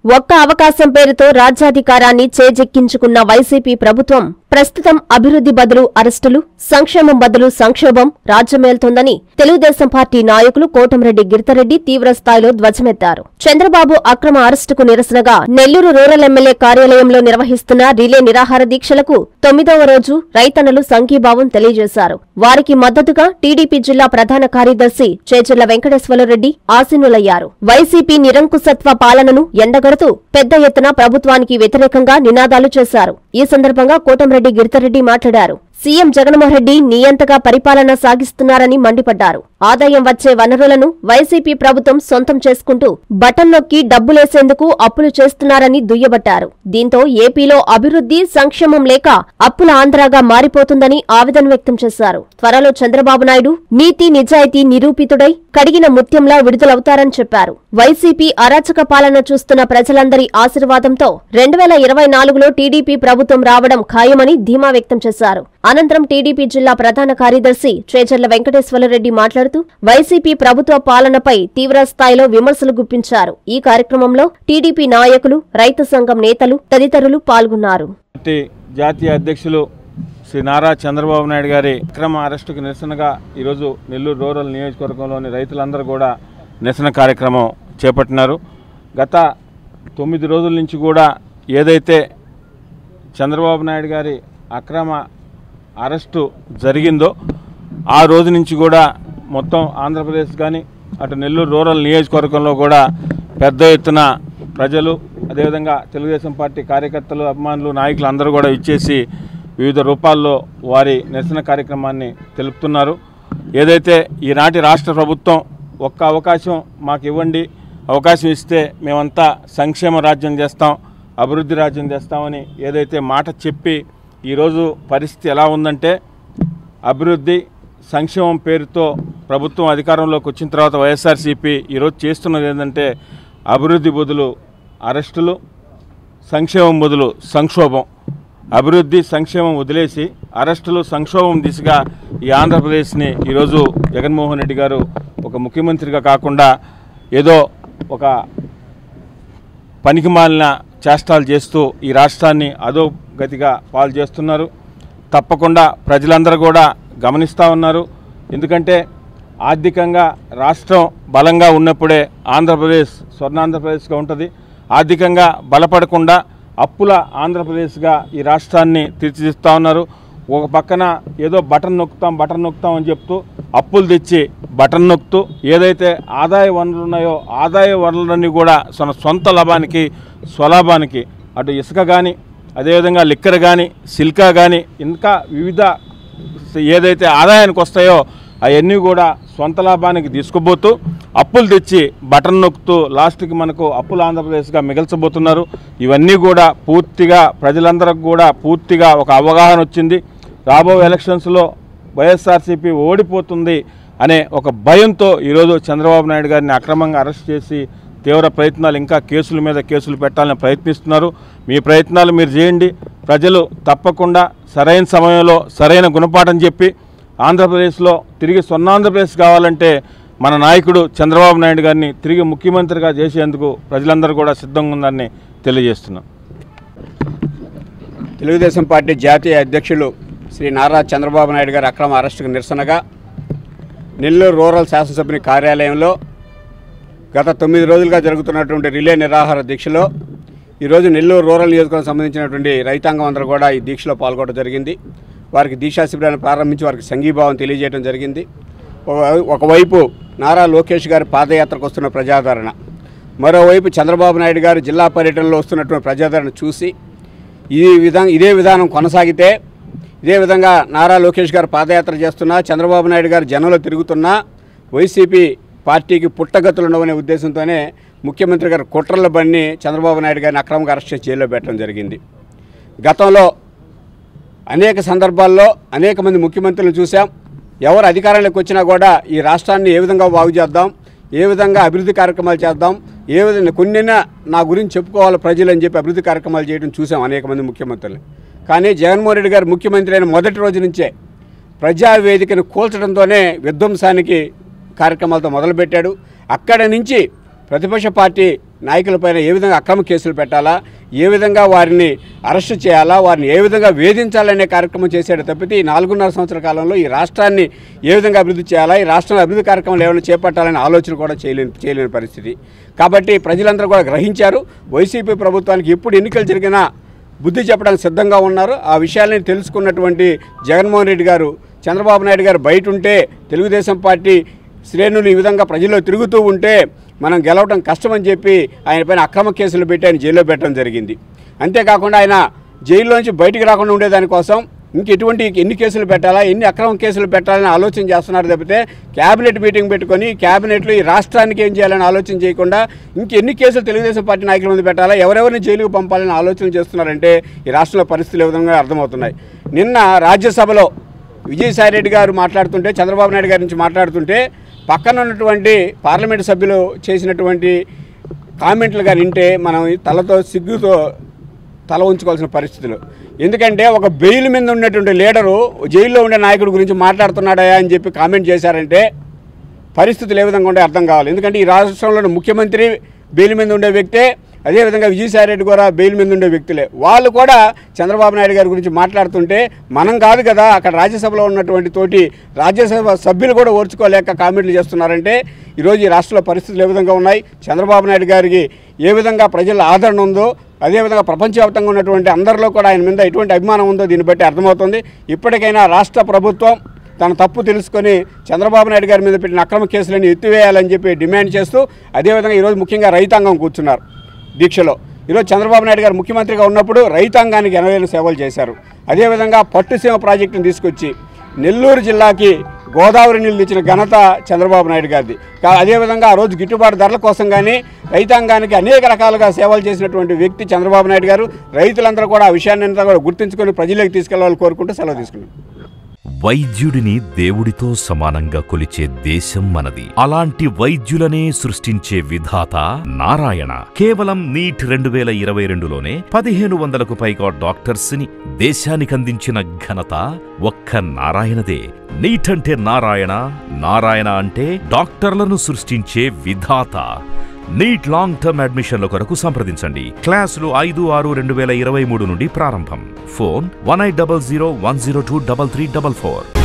ఒక్క అవకాశం పేరుతో రాజ్యాధికారాన్ని చేజెక్కించుకున్న వైసీపీ ప్రభుత్వం ప్రస్తుతం అభివృద్ధి బదులు అరెస్టులు సంక్షేమం బదులు సంక్షోభం రాజ్యమేల్తోందని తెలుగుదేశం పార్టీ నాయకులు కోటంరెడ్డి గిరితరెడ్డి తీవ్ర స్థాయిలో ధ్వజమెత్తారు చంద్రబాబు అక్రమ అరెస్టుకు నిరసనగా నెల్లూరు రూరల్ ఎమ్మెల్యే కార్యాలయంలో నిర్వహిస్తున్న రిలే నిరాహార దీక్షలకు తొమ్మిదవ రోజు రైతన్నలు సంఘీభావం తెలియజేశారు వారికి మద్దతుగా టీడీపీ జిల్లా ప్రధాన కార్యదర్శి చేజర్ల వెంకటేశ్వరరెడ్డి ఆసీనులయ్యారు వైసీపీ నిరంకుశత్వ పాలనను ఎండగడుతూ పెద్ద ఎత్తున ప్రభుత్వానికి వ్యతిరేకంగా నినాదాలు చేశారు ఈ సందర్భంగా కోటంరెడ్డి గిరితరెడ్డి మాట్లాడారు సీఎం జగన్మోహన్ రెడ్డి నియంతగా పరిపాలన సాగిస్తున్నారని మండిపడ్డారు ఆదాయం వచ్చే వనరులను వైసీపీ ప్రభుత్వం సొంతం చేసుకుంటూ బటన్ నొక్కి డబ్బులేసేందుకు అప్పులు చేస్తున్నారని దుయ్యబట్టారు దీంతో ఏపీలో అభివృద్ధి సంక్షేమం లేక అప్పుల ఆంధ్రాగా మారిపోతుందని ఆవేదన వ్యక్తం చేశారు త్వరలో చంద్రబాబు నాయుడు నీతి నిజాయితీ నిరూపితుడై కడిగిన ముత్యంలా విడుదలవుతారని చెప్పారు వైసీపీ అరాచక పాలన చూస్తున్న ప్రజలందరి ఆశీర్వాదంతో రెండు వేల ఇరవై నాలుగులో టీడీపీ ప్రభుత్వం రావడం ఖాయమని ధీమా వ్యక్తం చేశారు అనంతరం టీడీపీ జిల్లా ప్రధాన కార్యదర్శి చేజర్ల వెంకటేశ్వరరెడ్డి మాట్లాడుతూ వైసీపీ ప్రభుత్వ పాలనపై తీవ్ర స్థాయిలో విమర్శలు గుప్పించారు ఈ కార్యక్రమంలో టీడీపీ నాయకులు రైతు సంఘం నేతలు తదితరులు పాల్గొన్నారు పార్టీ జాతీయ అధ్యక్షులు శ్రీ నారా చంద్రబాబు నాయుడు గారి అక్రమ అరెస్టుకు నిరసనగా ఈరోజు నెల్లూరు రూరల్ నియోజకవర్గంలోని రైతులందరూ కూడా నిరసన కార్యక్రమం చేపట్టినారు గత తొమ్మిది రోజుల నుంచి కూడా ఏదైతే చంద్రబాబు నాయుడు గారి అక్రమ అరెస్టు జరిగిందో ఆ రోజు నుంచి కూడా మొత్తం ఆంధ్రప్రదేశ్ కానీ అటు నెల్లూరు రూరల్ నియోజకవర్గంలో కూడా పెద్ద ఎత్తున ప్రజలు అదేవిధంగా తెలుగుదేశం పార్టీ కార్యకర్తలు అభిమానులు నాయకులు అందరూ కూడా ఇచ్చేసి వివిధ రూపాల్లో వారి నిరసన కార్యక్రమాన్ని తెలుపుతున్నారు ఏదైతే ఈనాటి రాష్ట్ర ప్రభుత్వం ఒక్క అవకాశం మాకు ఇవ్వండి అవకాశం ఇస్తే మేమంతా సంక్షేమ రాజ్యం చేస్తాం అభివృద్ధి రాజ్యం చేస్తామని ఏదైతే మాట చెప్పి ఈరోజు పరిస్థితి ఎలా ఉందంటే అభివృద్ధి సంక్షేమం పేరుతో ప్రభుత్వం అధికారంలోకి వచ్చిన తర్వాత వైఎస్ఆర్సీపీ ఈరోజు చేస్తున్నది ఏంటంటే అభివృద్ధి బదులు అరెస్టులు సంక్షేమం బదులు సంక్షోభం అభివృద్ధి సంక్షేమం వదిలేసి అరెస్టులు సంక్షోభం దిశగా ఈ ఆంధ్రప్రదేశ్ని ఈరోజు జగన్మోహన్ రెడ్డి గారు ఒక ముఖ్యమంత్రిగా కాకుండా ఏదో ఒక పనికిమాలిన చేష్టాలు చేస్తూ ఈ రాష్ట్రాన్ని అదో గతిగా పాలు చేస్తున్నారు తప్పకుండా ప్రజలందరూ కూడా గమనిస్తూ ఉన్నారు ఎందుకంటే ఆర్థికంగా రాష్ట్రం బలంగా ఉన్నప్పుడే ఆంధ్రప్రదేశ్ స్వర్ణాంధ్రప్రదేశ్గా ఉంటుంది ఆర్థికంగా బలపడకుండా అప్పుల ఆంధ్రప్రదేశ్గా ఈ రాష్ట్రాన్ని తీర్చిదిస్తూ ఉన్నారు ఒక పక్కన ఏదో బటన్ నొక్కుతాం బటన్ నొక్కుతాం అని చెప్తూ అప్పులు తెచ్చి బటన్ నొక్కుతూ ఏదైతే ఆదాయ వనరులు ఉన్నాయో ఆదాయ వనరులన్నీ కూడా తన సొంత లాభానికి స్వలాభానికి అటు ఇసుక కానీ అదేవిధంగా లిక్కర్ కానీ సిల్కా కానీ ఇంకా వివిధ ఏదైతే ఆదాయానికి వస్తాయో అవన్నీ కూడా సొంత లాభానికి తీసుకుపోతూ అప్పులు తెచ్చి బటన్ నొక్కుతూ లాస్ట్కి మనకు అప్పుల ఆంధ్రప్రదేశ్గా మిగల్చబోతున్నారు ఇవన్నీ కూడా పూర్తిగా ప్రజలందరికి కూడా పూర్తిగా ఒక అవగాహన వచ్చింది రాబో ఎలక్షన్స్లో వైఎస్ఆర్సీపీ ఓడిపోతుంది అనే ఒక భయంతో ఈరోజు చంద్రబాబు నాయుడు గారిని అక్రమంగా అరెస్ట్ చేసి తీవ్ర ప్రయత్నాలు ఇంకా కేసుల మీద కేసులు పెట్టాలని ప్రయత్నిస్తున్నారు మీ ప్రయత్నాలు మీరు చేయండి ప్రజలు తప్పకుండా సరైన సమయంలో సరైన గుణపాఠం చెప్పి ఆంధ్రప్రదేశ్లో తిరిగి స్వర్ణాంధ్రప్రదేశ్ కావాలంటే మన నాయకుడు చంద్రబాబు నాయుడు గారిని తిరిగి ముఖ్యమంత్రిగా చేసేందుకు ప్రజలందరూ కూడా సిద్ధంగా ఉందని తెలియజేస్తున్నాం తెలుగుదేశం పార్టీ జాతీయ అధ్యక్షులు శ్రీ నారా చంద్రబాబు నాయుడు గారి అక్రమ అరెస్టుకు నిరసనగా నెల్లూరు రూరల్ శాసనసభ్యుని కార్యాలయంలో గత తొమ్మిది రోజులుగా జరుగుతున్నటువంటి రిలే నిరాహార దీక్షలో ఈరోజు నెల్లూరు రూరల్ నియోజకవర్గం సంబంధించినటువంటి రైతాంగం అందరూ కూడా ఈ దీక్షలో పాల్గొనడం జరిగింది వారికి దీక్షా శిబిరాన్ని ప్రారంభించి వారికి సంఘీభావం తెలియజేయడం జరిగింది ఒక- ఒకవైపు నారా లోకేష్ గారి పాదయాత్రకు వస్తున్న ప్రజాదరణ మరోవైపు చంద్రబాబు నాయుడు గారు జిల్లా పర్యటనలో వస్తున్నటువంటి ప్రజాదరణ చూసి ఈ విధంగా ఇదే విధానం కొనసాగితే ఇదే విధంగా నారా లోకేష్ గారు పాదయాత్ర చేస్తున్నా చంద్రబాబు నాయుడు గారు జనంలో తిరుగుతున్నా వైసీపీ పార్టీకి పుట్టగతులు ఉండవనే ఉద్దేశంతోనే ముఖ్యమంత్రి గారు కుట్రల బండి చంద్రబాబు నాయుడు గారిని అక్రమంగా అరెస్ట్ చేసి జైల్లో పెట్టడం జరిగింది గతంలో అనేక సందర్భాల్లో అనేక మంది ముఖ్యమంత్రులను చూసాం ఎవరు అధికారంలోకి వచ్చినా కూడా ఈ రాష్ట్రాన్ని ఏ విధంగా బాగు చేద్దాం ఏ విధంగా అభివృద్ధి కార్యక్రమాలు చేద్దాం ఏ విధంగా కొన్నైనా నా గురించి చెప్పుకోవాలి ప్రజలు అని చెప్పి అభివృద్ధి కార్యక్రమాలు చేయడం చూసాం అనేక మంది ముఖ్యమంత్రులు కానీ జగన్మోహన్ రెడ్డి గారు ముఖ్యమంత్రి అయిన మొదటి రోజు నుంచే ప్రజావేదికను కూల్చడంతోనే విధ్వంసానికి కార్యక్రమాలతో మొదలుపెట్టాడు అక్కడ నుంచి ప్రతిపక్ష పార్టీ నాయకులపైన ఏ విధంగా అక్రమ కేసులు పెట్టాలా ఏ విధంగా వారిని అరెస్టు చేయాలా వారిని ఏ విధంగా వేధించాలనే కార్యక్రమం చేశాడు తప్పితే ఈ నాలుగున్నర సంవత్సరాల కాలంలో ఈ రాష్ట్రాన్ని ఏ విధంగా అభివృద్ధి చేయాలా ఈ రాష్ట్రంలో అభివృద్ధి కార్యక్రమాలు ఏమైనా చేపట్టాలనే ఆలోచన కూడా చేయలేని చేయలేని పరిస్థితి కాబట్టి ప్రజలందరూ కూడా గ్రహించారు వైసీపీ ప్రభుత్వానికి ఎప్పుడు ఎన్నికలు జరిగినా బుద్ధి చెప్పడానికి సిద్ధంగా ఉన్నారు ఆ విషయాలని తెలుసుకున్నటువంటి జగన్మోహన్ రెడ్డి గారు చంద్రబాబు నాయుడు గారు బయట ఉంటే తెలుగుదేశం పార్టీ శ్రేణులు ఈ విధంగా ప్రజల్లో తిరుగుతూ ఉంటే మనం గెలవడం కష్టమని చెప్పి ఆయన పైన అక్రమ కేసులు పెట్టి ఆయన జైల్లో పెట్టడం జరిగింది అంతేకాకుండా ఆయన జైల్లోంచి బయటికి రాకుండా ఉండేదానికోసం ఇంక ఎటువంటి ఎన్ని కేసులు పెట్టాలా ఎన్ని అక్రమ కేసులు పెట్టాలని ఆలోచన చేస్తున్నారు తప్పితే క్యాబినెట్ మీటింగ్ పెట్టుకొని క్యాబినెట్లో ఈ రాష్ట్రానికి ఏం చేయాలని ఆలోచన చేయకుండా ఇంకెన్ని కేసులు తెలుగుదేశం పార్టీ నాయకుల మీద పెట్టాలా ఎవరెవరిని జైలుకు పంపాలని ఆలోచన చేస్తున్నారంటే ఈ రాష్ట్రంలో పరిస్థితులు ఏ విధంగా అర్థమవుతున్నాయి నిన్న రాజ్యసభలో విజయసాయి రెడ్డి గారు మాట్లాడుతుంటే చంద్రబాబు నాయుడు గారి నుంచి మాట్లాడుతుంటే పక్కన ఉన్నటువంటి పార్లమెంట్ సభ్యులు చేసినటువంటి కామెంట్లు కానీ వింటే మనం ఈ తలతో సిగ్గుతో తల ఉంచుకోవాల్సిన పరిస్థితులు ఎందుకంటే ఒక బెయిల్ మీద ఉన్నటువంటి లీడరు జైల్లో ఉండే నాయకుడి గురించి మాట్లాడుతున్నాడా అని చెప్పి కామెంట్ చేశారంటే పరిస్థితులు ఏ విధంగా ఉంటే అర్థం కావాలి ఎందుకంటే ఈ రాష్ట్రంలో ముఖ్యమంత్రి బెయిల్ మీద ఉండే వ్యక్తే అదేవిధంగా విజయసాయి రెడ్డి కూడా బెయిల్ మీద ఉండే వ్యక్తులే వాళ్ళు కూడా చంద్రబాబు నాయుడు గారి గురించి మాట్లాడుతుంటే మనం కాదు కదా అక్కడ రాజ్యసభలో ఉన్నటువంటి తోటి రాజ్యసభ సభ్యులు కూడా ఓర్చుకోలేక కామెంట్లు చేస్తున్నారంటే ఈరోజు ఈ రాష్ట్రంలో పరిస్థితులు ఏ విధంగా ఉన్నాయి చంద్రబాబు నాయుడు గారికి ఏ విధంగా ప్రజల ఆదరణ ఉందో అదేవిధంగా ప్రపంచవ్యాప్తంగా ఉన్నటువంటి అందరిలో కూడా ఆయన మీద ఎటువంటి అభిమానం ఉందో దీన్ని బట్టి అర్థమవుతుంది ఇప్పటికైనా రాష్ట్ర ప్రభుత్వం తన తప్పు తెలుసుకొని చంద్రబాబు నాయుడు గారి మీద పెట్టిన అక్రమ కేసులను ఎత్తివేయాలని చెప్పి డిమాండ్ చేస్తూ అదేవిధంగా ఈరోజు ముఖ్యంగా రైతాంగం కూర్చున్నారు దీక్షలో ఈరోజు చంద్రబాబు నాయుడు గారు ముఖ్యమంత్రిగా ఉన్నప్పుడు రైతాంగానికి ఎనవేలు సేవలు చేశారు అదేవిధంగా పట్టుసీమ ప్రాజెక్టును తీసుకొచ్చి నెల్లూరు జిల్లాకి గోదావరి నీళ్ళు ఇచ్చిన ఘనత చంద్రబాబు నాయుడు గారిది కా- అదేవిధంగా ఆ రోజు గిట్టుబాటు ధరల కోసం కానీ రైతాంగానికి అనేక రకాలుగా సేవలు చేసినటువంటి వ్యక్తి చంద్రబాబు నాయుడు గారు రైతులందరూ కూడా ఆ విషయాన్ని అంతా కూడా గుర్తుంచుకొని ప్రజలకు తీసుకెళ్లాలని కోరుకుంటూ సెలవు తీసుకున్నాం వైద్యుడిని దేవుడితో సమానంగా కొలిచే దేశం మనది అలాంటి వైద్యులనే సృష్టించే విధాత నారాయణ కేవలం నీట్ రెండు వేల ఇరవై రెండులోనే పదిహేను వందలకు పైగా డాక్టర్స్ ని దేశానికందించిన ఘనత ఒక్క నారాయణదే నీట్ అంటే నారాయణ నారాయణ అంటే డాక్టర్లను సృష్టించే విధాత నీట్ లాంగ్ టర్మ్ అడ్మిషన్ల కొరకు సంప్రదించండి క్లాసులు ఐదు ఆరు రెండు వేల ఇరవై మూడు నుండి ప్రారంభం phone one eight double zero one zero two double three double four